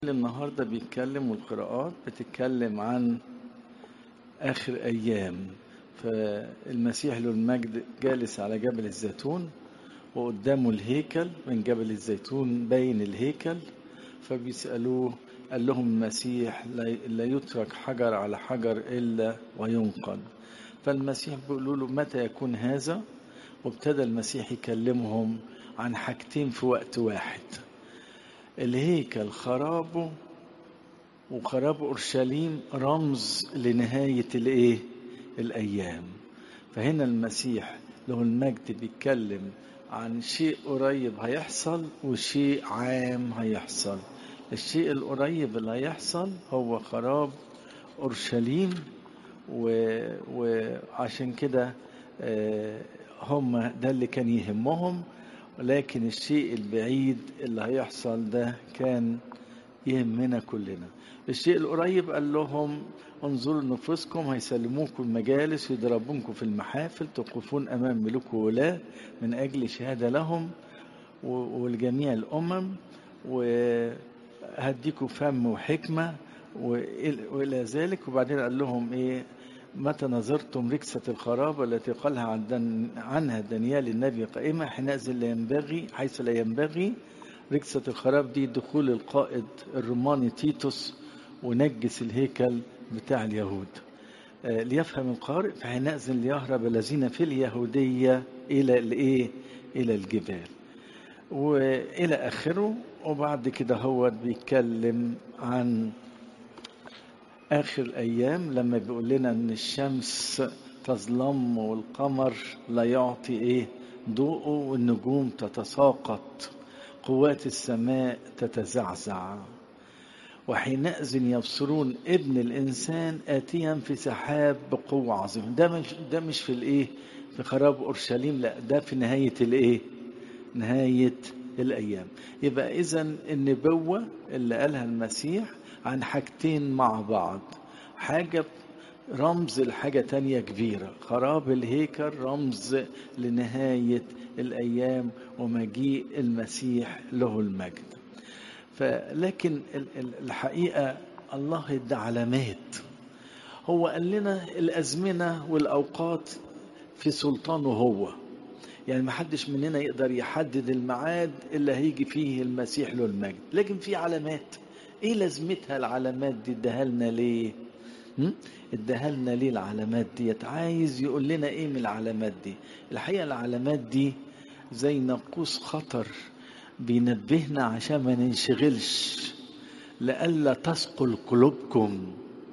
النهاردة بيتكلم والقراءات بتتكلم عن آخر أيام فالمسيح له المجد جالس على جبل الزيتون وقدامه الهيكل من جبل الزيتون باين الهيكل فبيسألوه قال لهم المسيح لا يترك حجر على حجر إلا وينقل فالمسيح بيقولوا له متى يكون هذا وابتدى المسيح يكلمهم عن حاجتين في وقت واحد الهيكل خرابه وخراب اورشليم رمز لنهايه الايه الايام فهنا المسيح له المجد بيتكلم عن شيء قريب هيحصل وشيء عام هيحصل الشيء القريب اللي هيحصل هو خراب اورشليم و... وعشان كده هم ده اللي كان يهمهم لكن الشيء البعيد اللي هيحصل ده كان يهمنا كلنا الشيء القريب قال لهم انظروا نفوسكم هيسلموكم المجالس ويضربونكم في المحافل تقفون امام ملوك وولاة من اجل شهاده لهم ولجميع الامم وهديكم فم وحكمه والى ذلك وبعدين قال لهم ايه متى نظرتم ركسة الخراب التي قالها عن دن عنها دانيال النبي قائمة حينئذ لا ينبغي حيث لا ينبغي ركسة الخراب دي دخول القائد الروماني تيتوس ونجس الهيكل بتاع اليهود آه ليفهم القارئ فحينئذ ليهرب الذين في اليهودية إلى الإيه؟ إلى الجبال وإلى آخره وبعد كده هو بيتكلم عن آخر الأيام لما بيقول لنا إن الشمس تظلم والقمر لا يعطي إيه ضوءه والنجوم تتساقط قوات السماء تتزعزع وحينئذ يبصرون ابن الإنسان آتيا في سحاب بقوة عظيمة ده مش ده مش في الإيه في خراب أورشليم لا ده في نهاية الإيه نهاية الأيام يبقى إذا النبوة اللي قالها المسيح عن حاجتين مع بعض حاجة رمز لحاجة تانية كبيرة خراب الهيكل رمز لنهاية الأيام ومجيء المسيح له المجد فلكن الحقيقة الله ادى علامات هو قال لنا الأزمنة والأوقات في سلطانه هو يعني ما حدش مننا يقدر يحدد الميعاد اللي هيجي فيه المسيح له المجد لكن في علامات ايه لازمتها العلامات دي اداها لنا ليه اداها لنا ليه العلامات ديت عايز يقول لنا ايه من العلامات دي الحقيقه العلامات دي زي ناقوس خطر بينبهنا عشان ما ننشغلش لئلا تثقل قلوبكم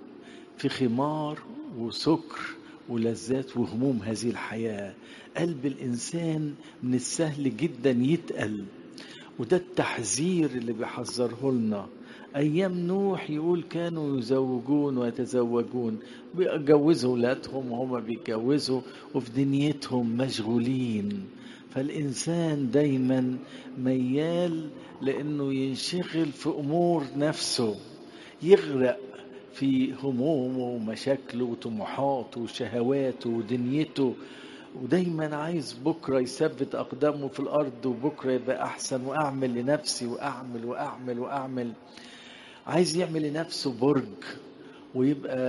في خمار وسكر ولذات وهموم هذه الحياه قلب الانسان من السهل جدا يتقل وده التحذير اللي بيحذره لنا ايام نوح يقول كانوا يزوجون ويتزوجون بيتجوزوا اولادهم وهم بيتجوزوا وفي دنيتهم مشغولين فالانسان دايما ميال لانه ينشغل في امور نفسه يغرق في همومه ومشاكله وطموحاته وشهواته ودنيته ودايما عايز بكرة يثبت أقدامه في الأرض وبكرة يبقى أحسن وأعمل لنفسي وأعمل وأعمل وأعمل عايز يعمل لنفسه برج ويبقى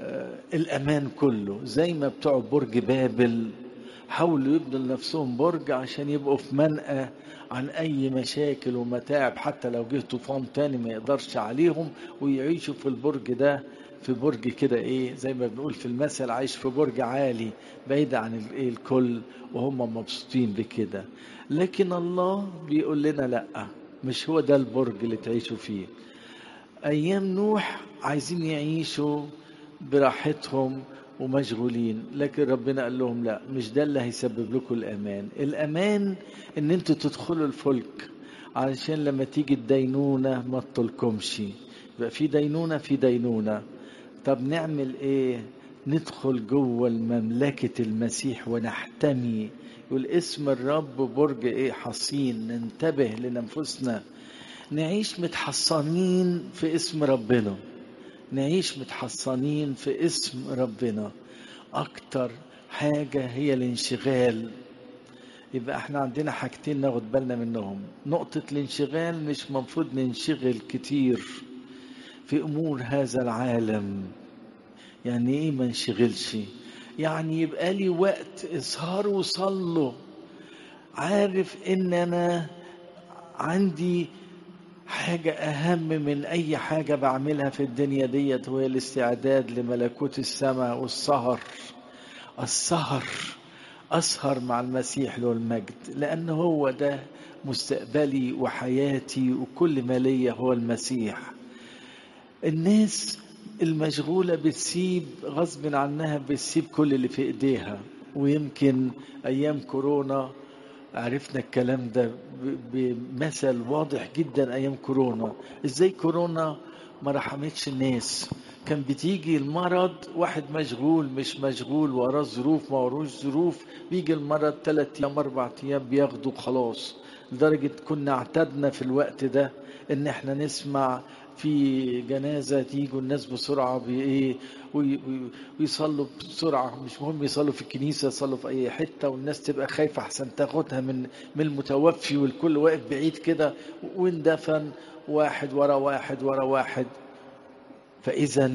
الأمان كله زي ما بتوع برج بابل حاولوا يبنوا لنفسهم برج عشان يبقوا في منأى عن أي مشاكل ومتاعب حتى لو جه طوفان تاني ما يقدرش عليهم ويعيشوا في البرج ده في برج كده ايه زي ما بنقول في المثل عايش في برج عالي بعيد عن الايه الكل وهم مبسوطين بكده لكن الله بيقول لنا لا مش هو ده البرج اللي تعيشوا فيه ايام نوح عايزين يعيشوا براحتهم ومشغولين لكن ربنا قال لهم لا مش ده اللي هيسبب لكم الامان الامان ان انتوا تدخلوا الفلك علشان لما تيجي الدينونه ما تطلكمش يبقى في دينونه في دينونه طب نعمل ايه ندخل جوه المملكة المسيح ونحتمي يقول اسم الرب برج ايه حصين ننتبه لنفسنا نعيش متحصنين في اسم ربنا نعيش متحصنين في اسم ربنا اكتر حاجة هي الانشغال يبقى احنا عندنا حاجتين ناخد بالنا منهم نقطة الانشغال مش مفروض ننشغل كتير في امور هذا العالم يعني ايه ما انشغلش يعني يبقى لي وقت اسهر وصله عارف ان انا عندي حاجة أهم من أي حاجة بعملها في الدنيا ديت وهي الاستعداد لملكوت السماء والسهر السهر أسهر مع المسيح له المجد لأن هو ده مستقبلي وحياتي وكل ما ليا هو المسيح الناس المشغولة بتسيب غصب عنها بتسيب كل اللي في ايديها ويمكن ايام كورونا عرفنا الكلام ده بمثل واضح جدا ايام كورونا ازاي كورونا ما رحمتش الناس كان بتيجي المرض واحد مشغول مش مشغول وراه ظروف ما وروش ظروف بيجي المرض ثلاث ايام اربع ايام بياخده خلاص لدرجة كنا اعتدنا في الوقت ده ان احنا نسمع في جنازة تيجوا الناس بسرعة بإيه ويصلوا بسرعة مش مهم يصلوا في الكنيسة يصلوا في أي حتة والناس تبقى خايفة أحسن تاخدها من من المتوفي والكل واقف بعيد كده واندفن واحد ورا واحد ورا واحد فإذا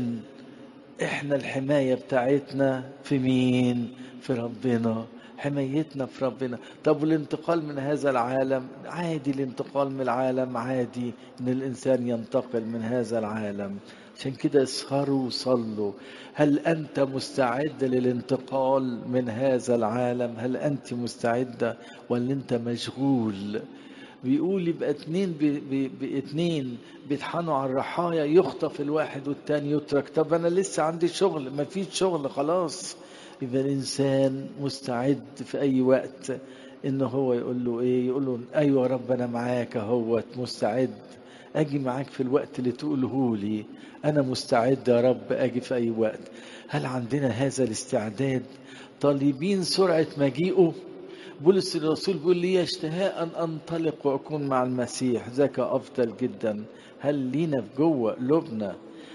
إحنا الحماية بتاعتنا في مين؟ في ربنا حمايتنا في ربنا طب والانتقال من هذا العالم عادي الانتقال من العالم عادي ان الانسان ينتقل من هذا العالم عشان كده اسهروا وصلوا هل انت مستعد للانتقال من هذا العالم هل انت مستعده ولا انت مشغول بيقول يبقى اتنين باتنين بيطحنوا على الرحايا يخطف الواحد والتاني يترك طب انا لسه عندي شغل ما فيش شغل خلاص يبقى الانسان مستعد في اي وقت ان هو يقول له ايه يقول له ايوه رب انا معاك اهوت مستعد اجي معاك في الوقت اللي تقوله لي انا مستعد يا رب اجي في اي وقت هل عندنا هذا الاستعداد طالبين سرعه مجيئه بولس الرسول بيقول لي اشتهاء ان انطلق واكون مع المسيح ذاك افضل جدا هل لينا في جوه قلوبنا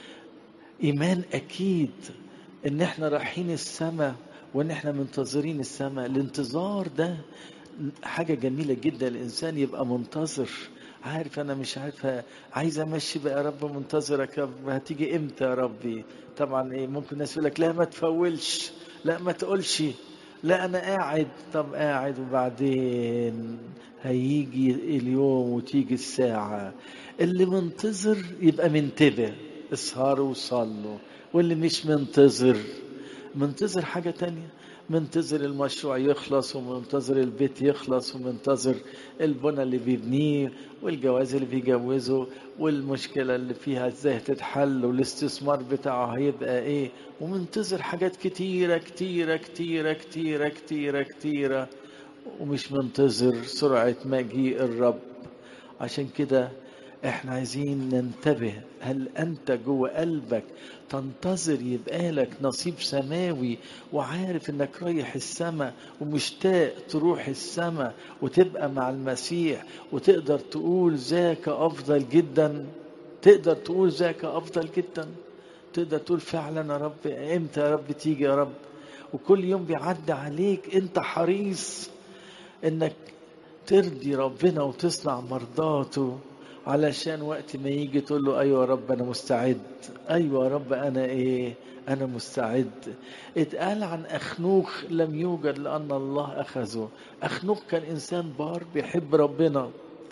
ايمان اكيد ان احنا رايحين السماء وان احنا منتظرين السماء الانتظار ده حاجة جميلة جدا الانسان يبقى منتظر عارف انا مش عارف عايز امشي بقى يا رب منتظرك يا رب هتيجي امتى يا ربي طبعا ايه ممكن الناس يقول لك لا ما تفولش لا ما تقولش لا انا قاعد طب قاعد وبعدين هيجي اليوم وتيجي الساعة اللي منتظر يبقى منتبه اسهروا وصلوا واللي مش منتظر منتظر حاجة تانية منتظر المشروع يخلص ومنتظر البيت يخلص ومنتظر البنى اللي بيبنيه والجواز اللي بيجوزه والمشكلة اللي فيها ازاي تتحل والاستثمار بتاعه هيبقى ايه ومنتظر حاجات كتيرة كتيرة كتيرة كتيرة كتيرة كتيرة ومش منتظر سرعة مجيء الرب عشان كده احنا عايزين ننتبه هل انت جوه قلبك تنتظر يبقى لك نصيب سماوي وعارف انك رايح السماء ومشتاق تروح السماء وتبقى مع المسيح وتقدر تقول ذاك افضل جدا تقدر تقول ذاك افضل جدا تقدر تقول فعلا يا رب امتى يا رب تيجي يا رب وكل يوم بيعدي عليك انت حريص انك ترضي ربنا وتصنع مرضاته علشان وقت ما يجي تقول له ايوه يا رب انا مستعد ايوه يا رب انا ايه انا مستعد اتقال عن اخنوخ لم يوجد لان الله اخذه اخنوخ كان انسان بار بيحب ربنا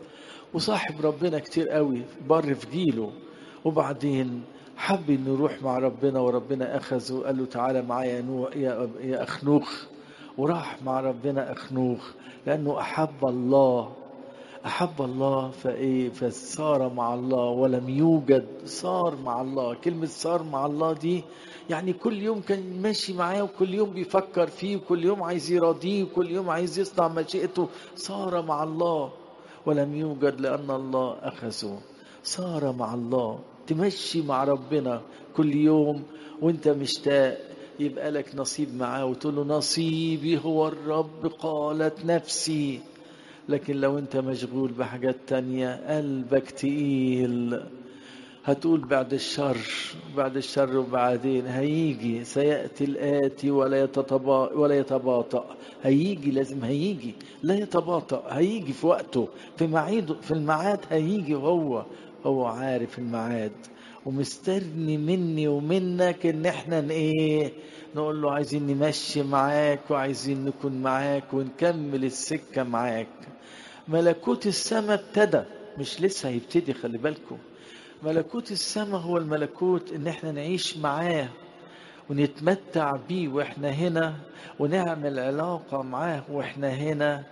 وصاحب ربنا كتير قوي بار في جيله وبعدين حب انه يروح مع ربنا وربنا اخذه قال له تعالى معايا يا يا اخنوخ وراح مع ربنا اخنوخ لانه احب الله أحب الله فإيه فصار مع الله ولم يوجد صار مع الله كلمة صار مع الله دي يعني كل يوم كان ماشي معاه وكل يوم بيفكر فيه وكل يوم عايز يراضيه وكل يوم عايز يصنع مشيئته صار مع الله ولم يوجد لأن الله أخذه صار مع الله تمشي مع ربنا كل يوم وانت مشتاق يبقى لك نصيب معاه وتقول له نصيبي هو الرب قالت نفسي لكن لو انت مشغول بحاجات تانية قلبك تقيل هتقول بعد الشر بعد الشر وبعدين هيجي سيأتي الآتي ولا يتطبا ولا يتباطأ هيجي لازم هيجي لا يتباطأ هيجي في وقته في معيده في الميعاد هيجي هو هو عارف الميعاد ومستني مني ومنك ان احنا ايه نقول له عايزين نمشي معاك وعايزين نكون معاك ونكمل السكة معاك ملكوت السماء ابتدى مش لسه هيبتدي خلي بالكم ملكوت السماء هو الملكوت ان احنا نعيش معاه ونتمتع بيه واحنا هنا ونعمل علاقة معاه واحنا هنا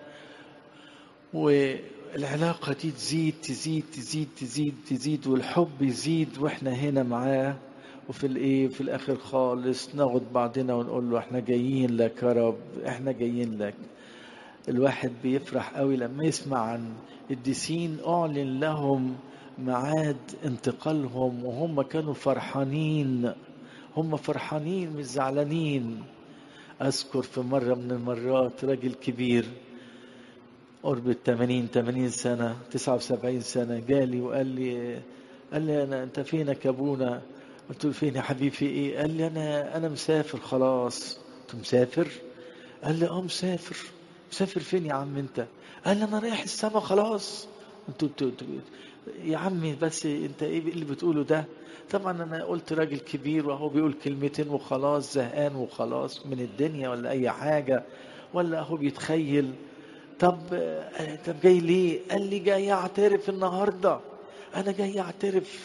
والعلاقة دي تزيد تزيد تزيد تزيد تزيد والحب يزيد واحنا هنا معاه وفي الايه في الاخر خالص ناخد بعضنا ونقول له احنا جايين لك يا رب احنا جايين لك الواحد بيفرح قوي لما يسمع عن الديسين اعلن لهم ميعاد انتقالهم وهم كانوا فرحانين هم فرحانين مش زعلانين اذكر في مره من المرات راجل كبير قرب ال 80 80 سنه 79 سنه جالي وقال لي قال لي انا انت فينك يا ابونا قلت له فين يا حبيبي في ايه قال لي انا انا مسافر خلاص قلت له مسافر قال لي اه مسافر مسافر فين يا عم انت قال لي انا رايح السما خلاص قلت له يا عمي بس انت ايه اللي بتقوله ده طبعا انا قلت راجل كبير وهو بيقول كلمتين وخلاص زهقان وخلاص من الدنيا ولا اي حاجه ولا هو بيتخيل طب طب جاي ليه قال لي جاي اعترف النهارده انا جاي اعترف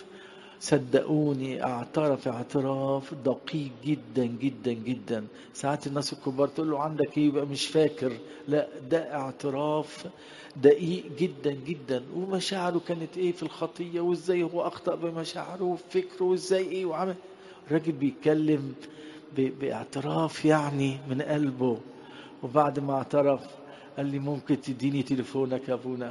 صدقوني اعترف اعتراف دقيق جدا جدا جدا ساعات الناس الكبار تقول له عندك ايه يبقى مش فاكر لا ده اعتراف دقيق جدا جدا ومشاعره كانت ايه في الخطيه وازاي هو اخطا بمشاعره وفكره وازاي ايه وعمل الراجل بيتكلم باعتراف يعني من قلبه وبعد ما اعترف قال لي ممكن تديني تليفونك يا ابونا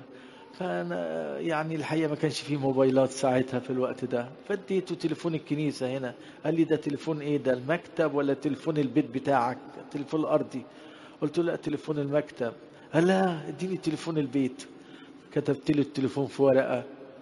فانا يعني الحقيقه ما كانش فيه موبايلات ساعتها في الوقت ده فاديته تليفون الكنيسه هنا قال لي ده تليفون ايه ده المكتب ولا تليفون البيت بتاعك التليفون الارضي قلت له لا تليفون المكتب قال لا اديني تليفون البيت كتبت له التليفون في ورقه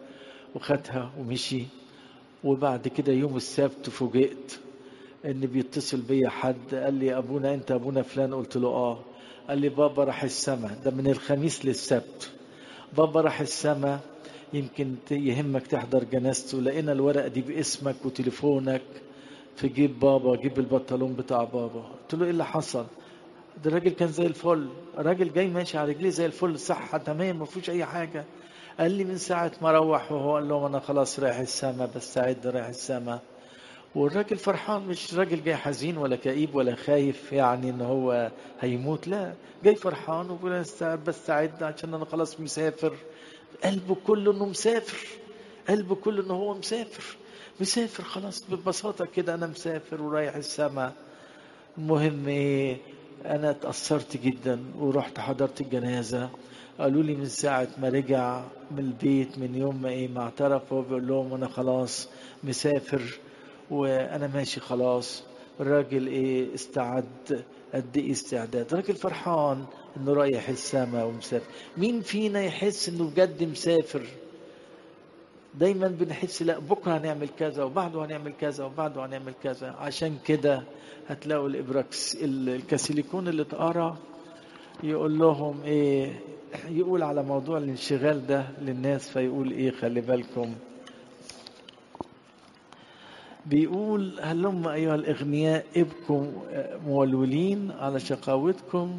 وخدها ومشي وبعد كده يوم السبت فوجئت ان بيتصل بيا حد قال لي ابونا انت ابونا فلان قلت له اه قال لي بابا راح السما ده من الخميس للسبت بابا راح السما يمكن يهمك تحضر جنازته لقينا الورقه دي باسمك وتليفونك في جيب بابا جيب البنطلون بتاع بابا قلت له ايه اللي حصل ده الراجل كان زي الفل الراجل جاي ماشي على رجليه زي الفل صحة تمام ما فيهوش أي حاجة قال لي من ساعة ما روح وهو قال لهم أنا خلاص رايح السما بستعد رايح السما والراجل فرحان مش راجل جاي حزين ولا كئيب ولا خايف يعني ان هو هيموت لا جاي فرحان وبقول بستعد عشان انا خلاص مسافر قلبه كله انه مسافر قلبه كله انه هو مسافر مسافر خلاص ببساطة كده انا مسافر ورايح السما المهم ايه انا اتأثرت جدا ورحت حضرت الجنازة قالوا لي من ساعة ما رجع من البيت من يوم ما ايه ما اعترف هو بيقول لهم انا خلاص مسافر وانا ماشي خلاص الراجل ايه استعد قد ايه استعداد راجل فرحان انه رايح السماء ومسافر مين فينا يحس انه بجد مسافر دايما بنحس لا بكره هنعمل كذا وبعده هنعمل كذا وبعده هنعمل كذا عشان كده هتلاقوا الابراكس الكاسيليكون اللي اتقرا يقول لهم ايه يقول على موضوع الانشغال ده للناس فيقول ايه خلي بالكم بيقول هلم أيها الإغنياء ابكوا مولولين على شقاوتكم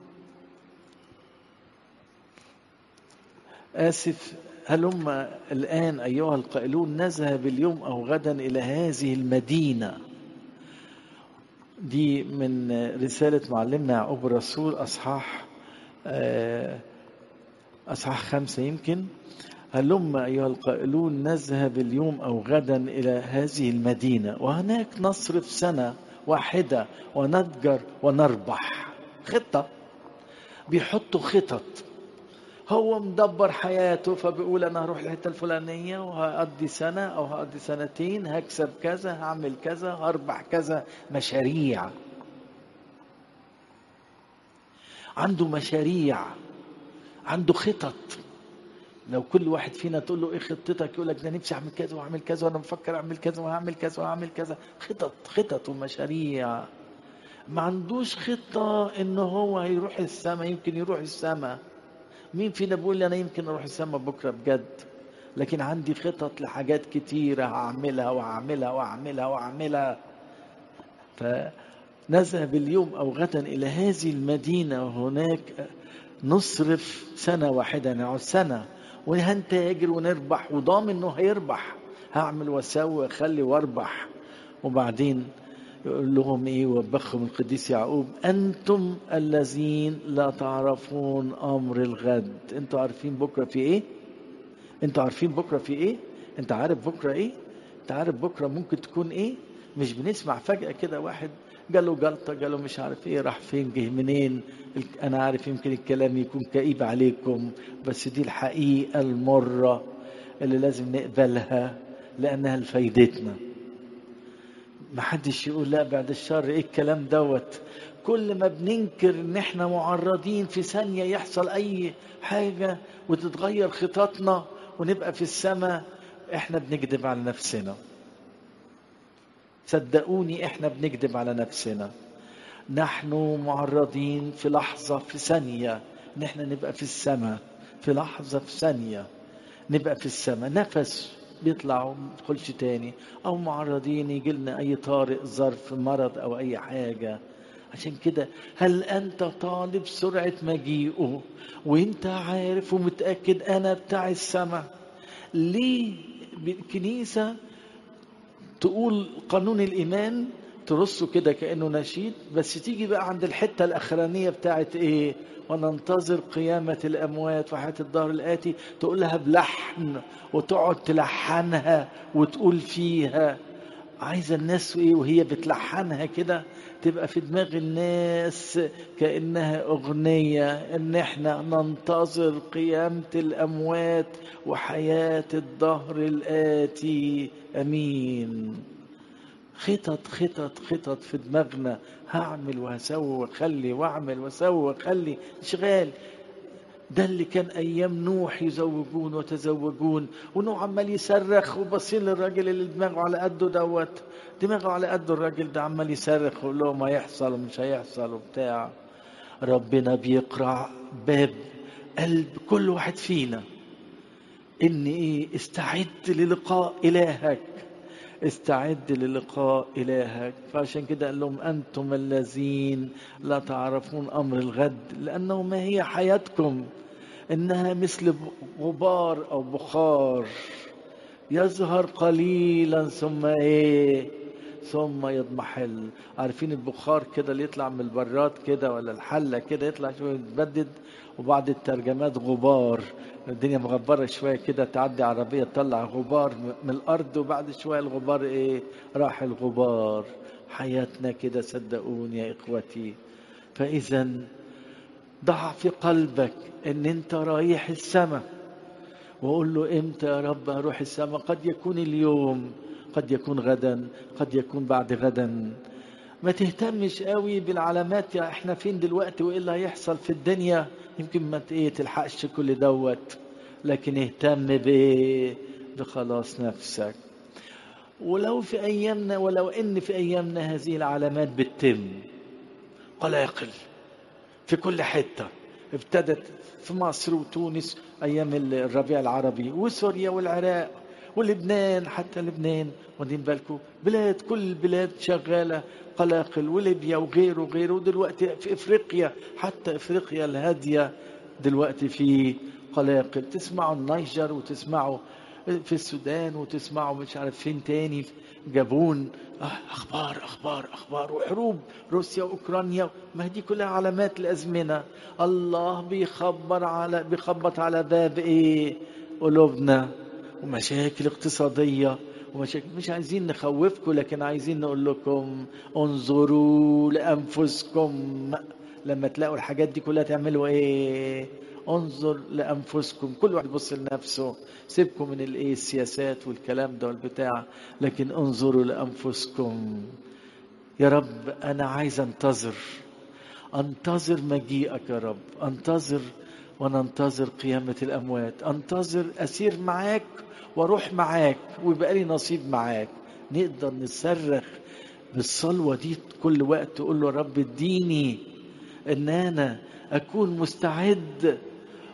آسف هلم الآن أيها القائلون نذهب اليوم أو غدا إلى هذه المدينة دي من رسالة معلمنا يعقوب الرسول أصحاح أصحاح خمسة يمكن هلم أيها القائلون نذهب اليوم أو غدا إلى هذه المدينة وهناك نصرف سنة واحدة ونتجر ونربح خطة بيحطوا خطط هو مدبر حياته فبيقول أنا هروح الحتة الفلانية وهقضي سنة أو هقضي سنتين هكسب كذا هعمل كذا هربح كذا مشاريع عنده مشاريع عنده خطط لو كل واحد فينا تقول له ايه خطتك يقول لك ده نفسي اعمل كذا واعمل كذا وانا مفكر اعمل كذا وهعمل كذا وهعمل كذا خطط خطط ومشاريع ما عندوش خطة ان هو هيروح السماء يمكن يروح السماء مين فينا بيقول لي انا يمكن اروح السماء بكره بجد لكن عندي خطط لحاجات كتيرة هعملها وأعملها وأعملها وأعملها فنذهب اليوم أو غدا إلى هذه المدينة وهناك نصرف سنة واحدة نقعد سنة وهنتاجر ونربح وضامن إنه هيربح هعمل واسوي واخلي واربح وبعدين يقول لهم ايه وبخهم القديس يعقوب انتم الذين لا تعرفون امر الغد انتوا عارفين بكره في ايه انتوا عارفين بكره في ايه انت عارف بكره ايه انت عارف بكره ممكن تكون ايه مش بنسمع فجاه كده واحد جاله جلطه جاله مش عارف ايه راح فين جه منين انا عارف يمكن الكلام يكون كئيب عليكم بس دي الحقيقه المره اللي لازم نقبلها لانها لفايدتنا ما حدش يقول لا بعد الشر ايه الكلام دوت كل ما بننكر ان احنا معرضين في ثانيه يحصل اي حاجه وتتغير خططنا ونبقى في السماء احنا بنكذب على نفسنا صدقوني احنا بنكذب على نفسنا نحن معرضين في لحظه في ثانيه ان احنا نبقى في السماء في لحظه في ثانيه نبقى في السماء نفس بيطلع وما يدخلش تاني او معرضين يجي لنا اي طارئ ظرف مرض او اي حاجه عشان كده هل انت طالب سرعه مجيئه وانت عارف ومتاكد انا بتاع السماء ليه الكنيسه تقول قانون الايمان ترصه كده كانه نشيد بس تيجي بقى عند الحته الاخرانيه بتاعت ايه وننتظر قيامة الأموات وحياة الدهر الآتي تقول لها بلحن وتقعد تلحنها وتقول فيها عايزة الناس إيه وهي بتلحنها كده تبقى في دماغ الناس كأنها أغنية إن إحنا ننتظر قيامة الأموات وحياة الدهر الآتي أمين خطط خطط خطط في دماغنا هعمل وهسوي واخلي واعمل واسوي واخلي اشغال ده اللي كان ايام نوح يزوجون وتزوجون ونوح عمال يصرخ وبصين للراجل اللي دماغه على قده دوت دماغه على قده الراجل ده عمال يصرخ ويقول لهم هيحصل ومش هيحصل وبتاع ربنا بيقرع باب قلب كل واحد فينا ان ايه استعد للقاء الهك استعد للقاء إلهك فعشان كده قال لهم أنتم الذين لا تعرفون أمر الغد لأنه ما هي حياتكم إنها مثل غبار أو بخار يظهر قليلا ثم إيه ثم يضمحل عارفين البخار كده اللي يطلع من البراد كده ولا الحلة كده يطلع شوية يتبدد وبعض الترجمات غبار الدنيا مغبرة شوية كده تعدي عربية تطلع غبار من الأرض وبعد شوية الغبار إيه راح الغبار حياتنا كده صدقوني يا إخوتي فإذا ضع في قلبك إن أنت رايح السماء وقول له إمتى يا رب أروح السماء قد يكون اليوم قد يكون غدا قد يكون بعد غدا ما تهتمش قوي بالعلامات يا احنا فين دلوقتي وايه اللي هيحصل في الدنيا يمكن ما ايه تلحقش كل دوت لكن اهتم بايه بخلاص نفسك ولو في ايامنا ولو ان في ايامنا هذه العلامات بتتم قلاقل في كل حته ابتدت في مصر وتونس ايام الربيع العربي وسوريا والعراق ولبنان حتى لبنان واخدين بالكم بلاد كل البلاد شغاله قلاقل وليبيا وغيره وغيره ودلوقتي في افريقيا حتى افريقيا الهاديه دلوقتي في قلاقل تسمعوا النيجر وتسمعوا في السودان وتسمعوا مش عارف فين تاني جابون اخبار اخبار اخبار وحروب روسيا واوكرانيا ما هي دي كلها علامات الازمنه الله بيخبر على بيخبط على باب ايه قلوبنا ومشاكل اقتصاديه ومشاكل مش عايزين نخوفكم لكن عايزين نقول لكم انظروا لانفسكم لما تلاقوا الحاجات دي كلها تعملوا ايه انظر لانفسكم كل واحد يبص لنفسه سيبكم من الايه السياسات والكلام ده والبتاع لكن انظروا لانفسكم يا رب انا عايز انتظر انتظر مجيئك يا رب انتظر وننتظر قيامة الأموات أنتظر أسير معاك واروح معاك ويبقى لي نصيب معاك نقدر نصرخ بالصلوه دي كل وقت تقول له رب اديني ان انا اكون مستعد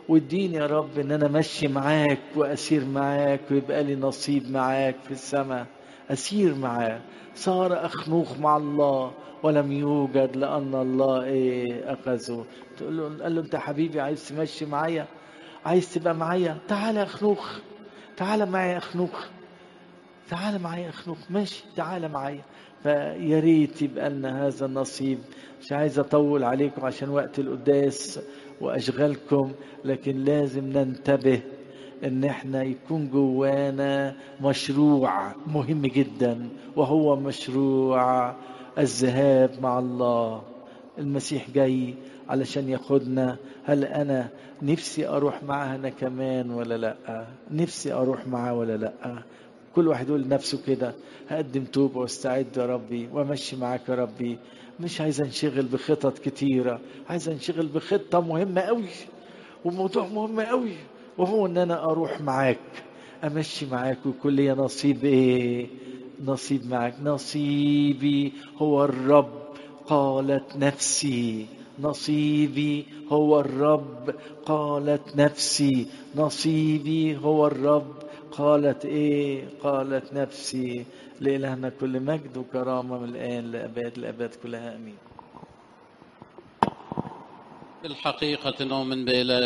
واديني يا رب ان انا ماشي معاك واسير معاك ويبقى لي نصيب معاك في السماء اسير معاه صار اخنوخ مع الله ولم يوجد لان الله ايه اخذه تقول له قال له انت حبيبي عايز تمشي معايا عايز تبقى معايا تعالى يا اخنوخ تعالى معايا يا اخنوخ تعالى معايا يا اخنوخ ماشي تعالى معايا فيا ريت يبقى لنا هذا النصيب مش عايز اطول عليكم عشان وقت القداس واشغالكم لكن لازم ننتبه ان احنا يكون جوانا مشروع مهم جدا وهو مشروع الذهاب مع الله المسيح جاي علشان ياخدنا هل انا نفسي اروح معاه انا كمان ولا لا نفسي اروح معاه ولا لا كل واحد يقول لنفسه كده هقدم توبه واستعد يا ربي وامشي معاك يا ربي مش عايز انشغل بخطط كتيره عايز انشغل بخطه مهمه قوي وموضوع مهم قوي وهو ان انا اروح معاك امشي معاك ويكون لي نصيب ايه نصيب معاك نصيبي هو الرب قالت نفسي نصيبي هو الرب قالت نفسي نصيبي هو الرب قالت ايه قالت نفسي لإلهنا كل مجد وكرامة من الآن لأباد الأباد كلها أمين بالحقيقة نؤمن بإله